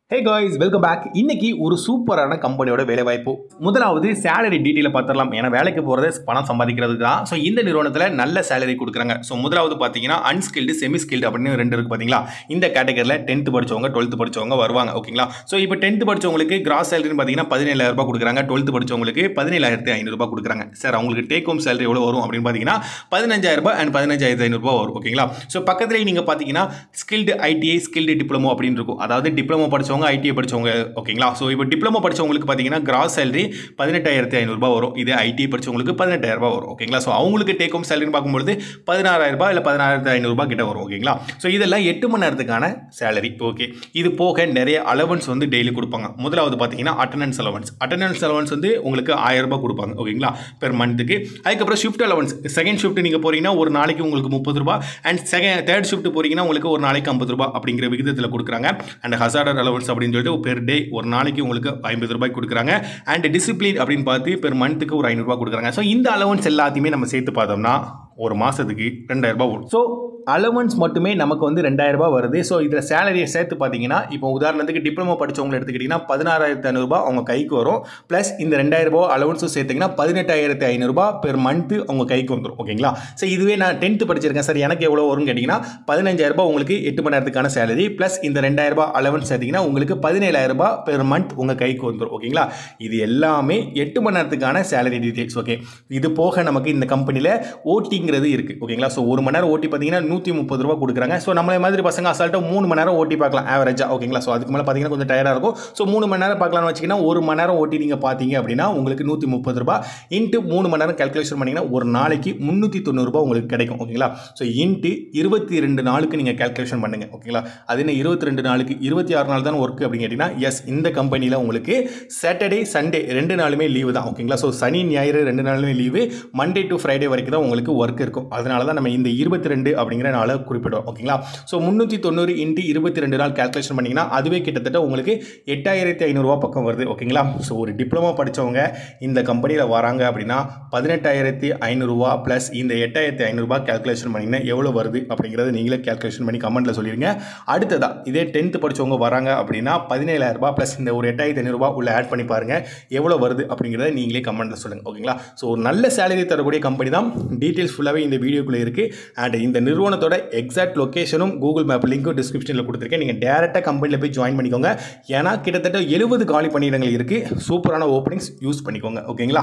hey guys welcome back இன்னைக்கு ஒரு சூப்பரான கம்பெனியோட வேலைவாய்ப்பு முதலாவது சேலரி டீட்டெயிலை பார்த்துடலாம் ஏன்னா வேலைக்கு போகிறது பணம் சம்பாதிக்கிறதுக்கு தான் ஸோ இந்த நிறுவனத்தில் நல்ல சேலரி கொடுக்குறாங்க ஸோ முதலாவது பார்த்தீங்கன்னா அன்ஸ்கில்டு செமி ஸ்கில்டு அப்படின்னு ரெண்டு இருக்குது பார்த்தீங்களா இந்த கேட்டகரியில் டென்த்து படிச்சவங்க டுவெல்த்து படிச்சவங்க வருவாங்க ஓகேங்களா ஸோ இப்போ டென்த்து படிச்சவங்களுக்கு கிராஸ் சேலரின்னு பார்த்தீங்கன்னா பதினேழாயிரம் ரூபாய் கொடுக்குறாங்க டுவெல்த்து படிச்சவங்களுக்கு பதினேழாயிரத்தி ஐநூறுரூபா கொடுக்குறாங்க சார் அவங்களுக்கு டேக் ஹோம் சேலரி எவ்வளோ வரும் அப்படின்னு பார்த்தீங்கன்னா பதினஞ்சாயிரம் ரூபாய் அண்ட் பதினஞ்சாயிரத்தி ஐநூறுரூபா வரும் ஓகேங்களா ஸோ பக்கத்துலேயே நீங்கள் பார்த்தீங்கன்னா ஸ்கில்டு ஐடிஐ ஸ்கில்டு டிப்ளமோ அப்படின்னு இருக்கும் அதாவது டிப்ளமோ படிச்சவங்க ஐடிஐ படிச்சவங்க ஓகேங்களா ஸோ இப்போ டிப்ளமோ படிச்சவங்களுக்கு பார்த்தீங்கன்னா கிராஸ் சேலரி பதினெட்டாயிரத்தி ஐநூறுரூபா வரும் இதே ஐடிஐ படிச்சவங்களுக்கு பதினெட்டாயிரம் ரூபாய் வரும் ஓகேங்களா ஸோ அவங்களுக்கு டேக் ஹோம் சேலரின்னு பார்க்கும்போது பதினாறாயிரம் ரூபாய் இல்லை பதினாயிரத்தி ஐநூறுரூபா கிட்ட வரும் ஓகேங்களா ஸோ இதெல்லாம் எட்டு மணி நேரத்துக்கான சேலரி ஓகே இது போக நிறைய அலவன்ஸ் வந்து டெய்லி கொடுப்பாங்க முதலாவது பார்த்தீங்கன்னா அட்டண்டன்ஸ் அலவன்ஸ் அட்டண்டன்ஸ் அலவன்ஸ் வந்து உங்களுக்கு ஆயிரம் ரூபாய் கொடுப்பாங்க ஓகேங்களா பெர் மந்த்துக்கு அதுக்கப்புறம் ஷிஃப்ட் அலவன்ஸ் செகண்ட் ஷிஃப்ட் நீங்கள் போறீங்கன்னா ஒரு நாளைக்கு உங்களுக்கு முப்பது ரூபாய் அண்ட் செகண்ட் தேர்ட் ஷிஃப்ட் போறீங்கன்னா உங்களுக்கு ஒரு நாளைக்கு ஐம்பது ரூபாய் அப்படிங்கிற விகிதத்தில் கொடுக்குறாங்க அண்ட் ஹசார்டர் அலவன்ஸ் அப்படின்னு சொல்லிட்டு பெர் டே ஒரு நாளைக்கு உங்களுக்கு ஐம்பது ரூபாய் கொடுக்குறாங்க அண்ட் டிசிப்ளின் அப்படின்னு பார்த்து பெர் மந்த்துக்கு ஒரு ஐநூறுரூபா கொடுக்குறாங்க ஸோ இந்த அலவன்ஸ் எல்லாத்தையுமே நம்ம சேர்த்து பார்த்தோம்னா ஒரு மாதத்துக்கு ரெண்டாயிரம் ரூபாய் வரும் ஸோ அலவன்ஸ் மட்டுமே நமக்கு வந்து ரெண்டாயிரம் ரூபாய் வருது ஸோ இதில் சேலரியை சேர்த்து பார்த்தீங்கன்னா இப்போ உதாரணத்துக்கு டிப்ளமோ படித்தவங்களை எடுத்துக்கிட்டிங்கன்னா பதினாறாயிரத்தி ஐநூறுரூபா அவங்க கைக்கு வரும் ப்ளஸ் இந்த ரெண்டாயிரம் ரூபாய் அலவன்ஸும் சேர்த்திங்கன்னா பதினெட்டாயிரத்தி ஐநூறுரூபா பெர் மந்த்து அவங்க கைக்கு வந்துடும் ஓகேங்களா ஸோ இதுவே நான் டென்த்து படிச்சிருக்கேன் சார் எனக்கு எவ்வளோ வரும்னு கேட்டிங்கன்னா பதினஞ்சாயிரம் ரூபாய் உங்களுக்கு எட்டு மணி நேரத்துக்கான சேலரி ப்ளஸ் இந்த ரெண்டாயிரம் ரூபாய் அலவன்ஸ் சேர்த்திங்கன்னா உங்களுக்கு பதினேழாயிரம் ரூபாய் பெர் மந்த் உங்கள் கைக்கு வந்துடும் ஓகேங்களா இது எல்லாமே எட்டு மணி நேரத்துக்கான சேலரி டீட்டெயில்ஸ் ஓகே இது போக நமக்கு இந்த கம்பெனியில் ஓட்டிங்கிறது இருக்குது ஓகேங்களா ஸோ ஒரு மணி நேரம் ஓட்டி பார்த்தீங்கன்னா நூற்றி முப்பது ரூபா கொடுக்குறாங்க ஸோ நம்மளை மாதிரி பசங்க அசால்ட்டாக மூணு மணி நேரம் ஓட்டி பார்க்கலாம் ஆவரேஜாக ஓகேங்களா ஸோ அதுக்கு மேலே பார்த்தீங்கன்னா கொஞ்சம் டயர்டாக இருக்கும் ஸோ மூணு மணி நேரம் பார்க்கலாம்னு வச்சிங்கன்னா ஒரு மணி நேரம் ஓட்டி நீங்கள் பார்த்தீங்க அப்படின்னா உங்களுக்கு நூற்றி முப்பது ரூபா இன்ட்டு மூணு மணி நேரம் கேல்குலேஷன் பண்ணிங்கன்னா ஒரு நாளைக்கு முந்நூற்றி தொண்ணூறுபா உங்களுக்கு கிடைக்கும் ஓகேங்களா ஸோ இன்ட்டு இருபத்தி ரெண்டு நாளுக்கு நீங்கள் கேல்குலேஷன் பண்ணுங்க ஓகேங்களா அது என்ன இருபத்தி ரெண்டு நாளுக்கு இருபத்தி ஆறு நாள் தான் ஒர்க் அப்படின்னு கேட்டிங்கன்னா எஸ் இந்த கம்பெனியில் உங்களுக்கு சாட்டர்டே சண்டே ரெண்டு நாளுமே லீவு தான் ஓகேங்களா ஸோ சனி ஞாயிறு ரெண்டு நாளுமே லீவு மண்டே டு ஃப்ரைடே வரைக்கும் தான் உங்களுக்கு ஒர்க் இருக்கும் அதனால தான் நம்ம இந்த இருபத்தி ரெண்டு அப்படிங்கிற நாளை குறிப்பிடுவோம் ஓகேங்களா ஸோ முந்நூற்றி தொண்ணூறு இன்ட்டு இருபத்தி ரெண்டு நாள் கேல்குலேஷன் பண்ணிங்கன்னா அதுவே கிட்டத்தட்ட உங்களுக்கு எட்டாயிரத்தி ஐநூறுரூவா பக்கம் வருது ஓகேங்களா ஸோ ஒரு டிப்ளமோ படித்தவங்க இந்த கம்பெனியில் வராங்க அப்படின்னா பதினெட்டாயிரத்தி ஐநூறுரூவா ப்ளஸ் இந்த எட்டாயிரத்தி ஐநூறுரூபா கேல்குலேஷன் பண்ணிங்கன்னா எவ்வளோ வருது அப்படிங்கிறத நீங்களே கேல்குலேஷன் பண்ணி கமெண்ட்டில் சொல்லிடுங்க அடுத்ததா இதே டென்த்து படித்தவங்க வராங்க அப்படின்னா பதினேழாயிரரூபா ப்ளஸ் இந்த ஒரு எட்டாயிரத்தி ஐநூறுரூபா உள்ள ஆட் பண்ணி பாருங்கள் எவ்வளோ வருது அப்படிங்கிறத நீங்களே கமெண்ட்டில் சொல்லுங்கள் ஓகேங்களா ஸோ ஒரு நல்ல சேலரி தரக்கூடிய கம்பெனி தான் டீட்டெயில்ஸ் ஃபுல்லாகவே இந்த வீடியோக்குள்ளே இருக்குது அண்ட் இந்த நிறுவனத்தோட எக்ஸாக்ட் லொக்கேஷனும் கூகுள் மேப் லிங்க்கும் டிஸ்கிரிப்ஷனில் கொடுத்துருக்கேன் நீங்கள் டேரெக்டாக கம்பெனியில் போய் ஜாயின் பண்ணிக்கோங்க ஏன்னா கிட்டத்தட்ட எழுபது காலி பணியிடங்கள் இருக்குது சூப்பரான ஓப்பனிங்ஸ் யூஸ் பண்ணிக்கோங்க ஓகேங்களா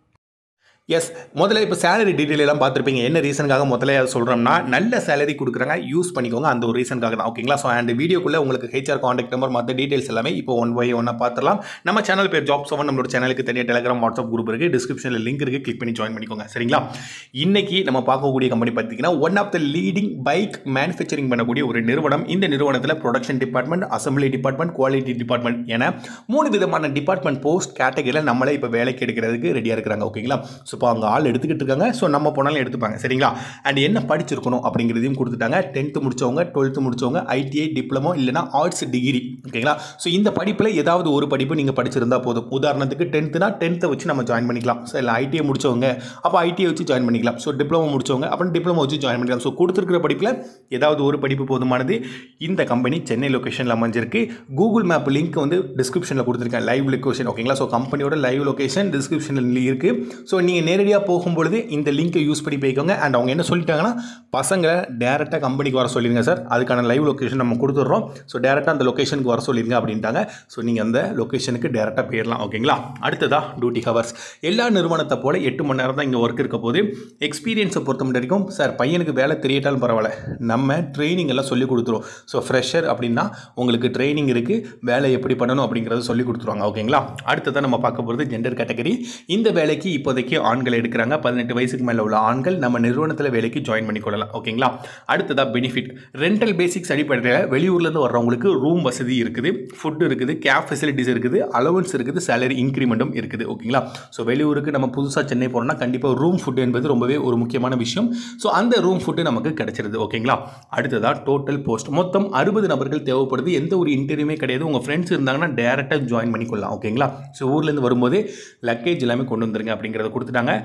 எஸ் முதல்ல இப்போ சேலரி டீட்டெயில் எல்லாம் பார்த்துருப்பீங்க என்ன ரீசனுக்காக முதல்ல அதை சொல்கிறோம்னா நல்ல சேலரி கொடுக்குறாங்க யூஸ் பண்ணிக்கோங்க அந்த ஒரு ரீசனுக்காக தான் ஓகேங்களா ஸோ அண்ட் வீடியோக்குள்ளே உங்களுக்கு ஹெச்ஆர் காண்டாக்ட் நம்பர் மற்ற டீட்டெயில்ஸ் எல்லாமே இப்போ ஒன் பை ஒன்னாக பார்த்துலாம் நம்ம சேனல் பேர் ஜாப் செவன் நம்மளோட சேனலுக்கு தனியாக டெலிகிராம் வாட்ஸ்அப் குரூப் இருக்குது டிஸ்கிரிப்ஷனில் லிங்க் இருக்குது கிளிக் பண்ணி ஜாயின் பண்ணிக்கோங்க சரிங்களா இன்னைக்கு நம்ம பார்க்கக்கூடிய கம்பெனி பார்த்தீங்கன்னா one of the leading bike manufacturing பண்ணக்கூடிய ஒரு நிறுவனம் இந்த நிறுவனத்தில் production department assembly department quality department என மூணு விதமான டிபார்ட்மெண்ட் போஸ்ட் கேட்டகரியில் நம்மளே இப்போ வேலைக்கு எடுக்கிறதுக்கு ரெடியாக இருக்கிறாங்க ஓகேங்களா ஸோ இப்போ அவங்க ஆள் எடுத்துக்கிட்டு இருக்காங்க ஸோ நம்ம போனாலும் எடுத்துப்பாங்க சரிங்களா அண்ட் என்ன படிச்சிருக்கணும் அப்படிங்கிறதையும் கொடுத்துட்டாங்க டென்த்து முடிச்சவங்க டுவெல்த்து முடிச்சவங்க ஐடிஐ டிப்ளமோ இல்லைனா ஆர்ட்ஸ் டிகிரி ஓகேங்களா ஸோ இந்த படிப்பில் ஏதாவது ஒரு படிப்பு நீங்கள் படிச்சிருந்தா போதும் உதாரணத்துக்கு டென்த்துனா டென்த்தை வச்சு நம்ம ஜாயின் பண்ணிக்கலாம் ஸோ இல்லை ஐடிஐ முடிச்சவங்க அப்போ ஐடிஐ வச்சு ஜாயின் பண்ணிக்கலாம் ஸோ டிப்ளமோ முடிச்சவங்க அப்புறம் டிப்ளமோ வச்சு ஜாயின் பண்ணிக்கலாம் ஸோ கொடுத்துருக்கிற படிப்பில் ஏதாவது ஒரு படிப்பு போதுமானது இந்த கம்பெனி சென்னை லொக்கேஷனில் அமைஞ்சிருக்கு கூகுள் மேப் லிங்க் வந்து டிஸ்கிரிப்ஷனில் கொடுத்துருக்கேன் லைவ் லொக்கேஷன் ஓகேங்களா ஸோ கம்பெனியோட லைவ் லொக்கேஷன் டிஸ்கிரிப்ஷனில் இருக்குது ஸோ நீங்கள் நேரடியாக போகும்பொழுது இந்த லிங்க்கை யூஸ் பண்ணி போய்க்கோங்க அண்ட் அவங்க என்ன சொல்லிட்டாங்கன்னா பசங்களை டேரெக்டாக கம்பெனிக்கு வர சொல்லிடுங்க சார் அதுக்கான லைவ் லொக்கேஷன் நம்ம கொடுத்துட்றோம் ஸோ டேரெக்டாக அந்த லொக்கேஷனுக்கு வர சொல்லிடுங்க அப்படின்ட்டாங்க ஸோ நீங்கள் அந்த லொக்கேஷனுக்கு டேரெக்டாக போயிடலாம் ஓகேங்களா அடுத்ததா டியூட்டி ஹவர்ஸ் எல்லா நிறுவனத்தை போல எட்டு மணி நேரம் தான் இங்கே ஒர்க் இருக்க போது எக்ஸ்பீரியன்ஸை பொறுத்த மட்டும் வரைக்கும் சார் பையனுக்கு வேலை தெரியட்டாலும் பரவாயில்ல நம்ம ட்ரைனிங் எல்லாம் சொல்லி கொடுத்துருவோம் ஸோ ஃப்ரெஷர் அப்படின்னா உங்களுக்கு ட்ரைனிங் இருக்குது வேலை எப்படி பண்ணணும் அப்படிங்கிறத சொல்லி கொடுத்துருவாங்க ஓகேங்களா அடுத்ததான் நம்ம பார்க்க போகிறது ஜெண்டர் கேட்டகரி இந்த வேலைக்கு இப்போதைக்கு ஆண்கள் எடுக்கிறாங்க பதினெட்டு வயசுக்கு மேலே உள்ள ஆண்கள் நம்ம நிறுவனத்தில் வேலைக்கு ஜாயின் பண்ணிக்கொள்ளலாம் ஓகேங்களா அடுத்ததாக பெனிஃபிட் ரெண்டல் பேசிக்ஸ் அடிப்படையில் வெளியூர்லேருந்து வர்றவங்களுக்கு ரூம் வசதி இருக்குது ஃபுட் இருக்குது கேப் ஃபெசிலிட்டிஸ் இருக்குது அலவன்ஸ் இருக்குது சேலரி இன்க்ரிமெண்ட்டும் இருக்குது ஓகேங்களா ஸோ வெளியூருக்கு நம்ம புதுசாக சென்னை போகிறோம்னா கண்டிப்பாக ரூம் ஃபுட் என்பது ரொம்பவே ஒரு முக்கியமான விஷயம் ஸோ அந்த ரூம் ஃபுட்டு நமக்கு கிடைச்சிருது ஓகேங்களா அடுத்ததாக டோட்டல் போஸ்ட் மொத்தம் அறுபது நபர்கள் தேவைப்படுது எந்த ஒரு இன்டர்வியூமே கிடையாது உங்கள் ஃப்ரெண்ட்ஸ் இருந்தாங்கன்னா டேரெக்டாக ஜாயின் பண்ணிக்கொள்ளலாம் ஓகேங்களா ஸோ ஊர்லேருந்து வரும்போது லக்கேஜ் எல்லாமே கொண்டு வந்துருங்க அப்படிங்கிறத கொடுத்துட்டாங்க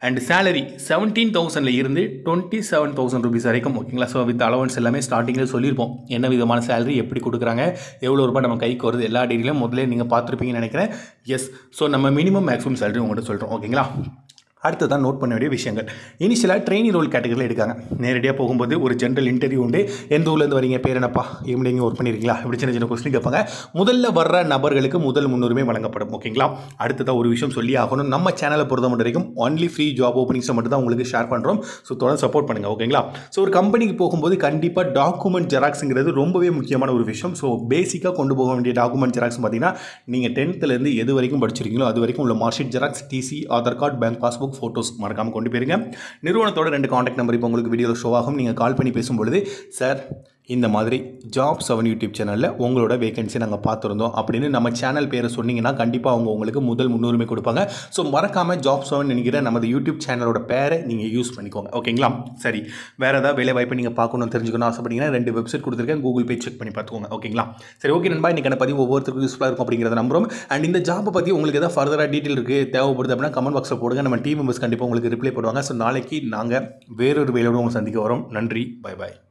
அண்ட் சேலரி செவன்டீன் தௌசண்டில் இருந்து டுவெண்ட்டி செவன் தௌசண்ட் ருபீஸ் வரைக்கும் ஓகேங்களா ஸோ வித் அலவன்ஸ் எல்லாமே ஸ்டார்டிங்கில் சொல்லியிருப்போம் என்ன விதமான சேலரி எப்படி கொடுக்குறாங்க எவ்வளோ ரூபாய் நம்ம கைக்கு வருது எல்லா டீட்டெயிலும் முதல்ல நீங்கள் பார்த்துருப்பீங்கன்னு நினைக்கிறேன் எஸ் ஸோ நம்ம மினிமம் மேக்ஸிமம் சேலரி உங்கள்கிட்ட சொல்கிறோம் ஓகேங்களா அடுத்து தான் நோட் பண்ண வேண்டிய விஷயங்கள் இனிஷியலாக ட்ரெயினி ரோல் கேட்டகரியில் எடுக்காங்க நேரடியாக போகும்போது ஒரு ஜென்ரல் இன்டர்வியூ உண்டு எந்த ஊர்லேருந்து வரீங்க பேர் என்னப்பா எப்படி எங்கே ஒர்க் பண்ணியிருக்கீங்களா இப்படி சின்ன சின்ன கொஸ்டின் கேட்பாங்க முதல்ல வர்ற நபர்களுக்கு முதல் முன்னுரிமை வழங்கப்படும் ஓகேங்களா அடுத்ததாக ஒரு விஷயம் சொல்லி ஆகணும் நம்ம சேனலை பொறுத்த மட்டும் வரைக்கும் ஒன்லி ஃப்ரீ ஜாப் ஓப்பனிங்ஸை மட்டும் தான் உங்களுக்கு ஷேர் பண்ணுறோம் ஸோ தொடர்ந்து சப்போர்ட் பண்ணுங்கள் ஓகேங்களா ஸோ ஒரு கம்பெனிக்கு போகும்போது கண்டிப்பாக டாக்குமெண்ட் ஜெராக்ஸுங்கிறது ரொம்பவே முக்கியமான ஒரு விஷயம் ஸோ பேசிக்காக கொண்டு போக வேண்டிய டாக்குமெண்ட் ஜெராக்ஸ் பார்த்தீங்கன்னா நீங்கள் டென்த்துலேருந்து எது வரைக்கும் படிச்சிருக்கீங்களோ அது வரைக்கும் உள்ள mark sheet xerox TC Aadhaar card bank passbook photos மறக்காமல் கொண்டு போயிருங்க நிறுவனத்தோட ரெண்டு காண்டாக்ட் நம்பர் இப்போ உங்களுக்கு வீடியோவில் ஷோ ஆகும் நீங்கள் கால் பண்ணி பேசும்பொழுது சார் இந்த மாதிரி ஜாப் செவன் யூடியூப் சேனலில் உங்களோட வேகன்சி நாங்கள் பார்த்துருந்தோம் அப்படின்னு நம்ம சேனல் பேரை சொன்னீங்கன்னா கண்டிப்பாக அவங்க உங்களுக்கு முதல் முன்னுரிமை கொடுப்பாங்க ஸோ மறக்காமல் ஜாப் செவன் நினைக்கிற நமது யூடியூப் சேனலோட பேரை நீங்கள் யூஸ் பண்ணிக்கோங்க ஓகேங்களா சரி வேறு ஏதாவது வேலை வாய்ப்பு நீங்கள் பார்க்கணும் தெரிஞ்சுக்கணும் ஆசைப்பட்டீங்கன்னா ரெண்டு வெப்சைட் கொடுத்துருக்கேன் கூகுள் பே செக் பண்ணி பார்த்துக்கோங்க ஓகேங்களா சரி ஓகே நண்பா இன்றைக்கான பதிவு ஒவ்வொருத்தருக்கும் யூஸ்ஃபுல்லாக இருக்கும் அப்படிங்கிறத நம்புறோம் அண்ட் இந்த ஜாப்பை பற்றி உங்களுக்கு ஏதாவது ஃபர்தராக டீட்டெயில் இருக்குது தேவைப்படுது அப்படின்னா கமெண்ட் பாக்ஸில் போடுங்க நம்ம டீம் மெம்பர்ஸ் கண்டிப்பாக உங்களுக்கு ரிப்ளை பண்ணுவாங்க ஸோ நாளைக்கு நாங்கள் வேறொரு வேலையோடு உங்களை சந்திக்க வரோம் நன்றி பை பாய்